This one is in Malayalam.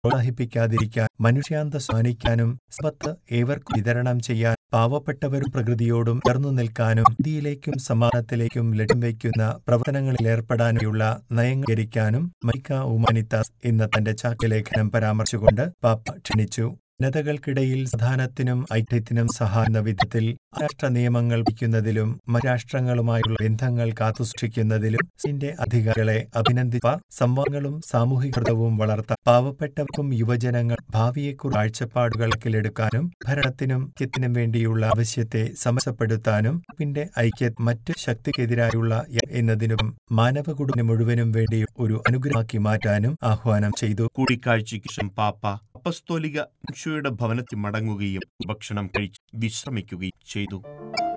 പ്രോത്സാഹിപ്പിക്കാതിരിക്കാൻ മനുഷ്യാന്തസ് മാനിക്കാനും സമ്പത്ത് ഏവർക്കും വിതരണം ചെയ്യാൻ പാവപ്പെട്ടവരും പ്രകൃതിയോടും ചേർന്നു നിൽക്കാനും നീതിയിലേക്കും സമാധാനത്തിലേക്കും ലക്ഷ്യം വയ്ക്കുന്ന പ്രവർത്തനങ്ങളിൽ ഏർപ്പെടാനുമുള്ള നയങ്ങൾ സ്വീകരിക്കാനും മൈക്ക ഉമാനിത്താസ് എന്ന തന്റെ ചാക്യലേഖനം പരാമർശിച്ചുകൊണ്ട് പാപ്പ ക്ഷണിച്ചു ജനതകൾക്കിടയിൽ സമാധാനത്തിനും ഐക്യത്തിനും സഹായിക്കുന്ന വിധത്തിൽ രാഷ്ട്ര നിയമങ്ങൾ വയ്ക്കുന്നതിലും മറ്റു ബന്ധങ്ങൾ കാത്തുസൂക്ഷിക്കുന്നതിലും ഇതിന്റെ അധികാരികളെ അഭിനന്ദിപ്പ സംവാദങ്ങളും സാമൂഹികൃതവും വളർത്താൻ പാവപ്പെട്ടവർക്കും യുവജനങ്ങൾ ഭാവിയെക്കുറിച്ച് കാഴ്ചപ്പാടുകൾക്കിലെടുക്കാനും ഭരണത്തിനും ഐക്യത്തിനും വേണ്ടിയുള്ള ആവശ്യത്തെ സമസപ്പെടുത്താനും പിന്നെ ഐക്യ മറ്റ് ശക്തിക്കെതിരായുള്ള എന്നതിനും മാനവകുടുംബം മുഴുവനും വേണ്ടി ഒരു അനുഗ്രഹമാക്കി മാറ്റാനും ആഹ്വാനം ചെയ്തു കൂടിക്കാഴ്ചയ്ക്ക് ശേഷം പാപ്പ അപ്പസ്തോലിക യുടെ ഭവനത്തിൽ മടങ്ങുകയും ഭക്ഷണം കഴിച്ച് വിശ്രമിക്കുകയും ചെയ്തു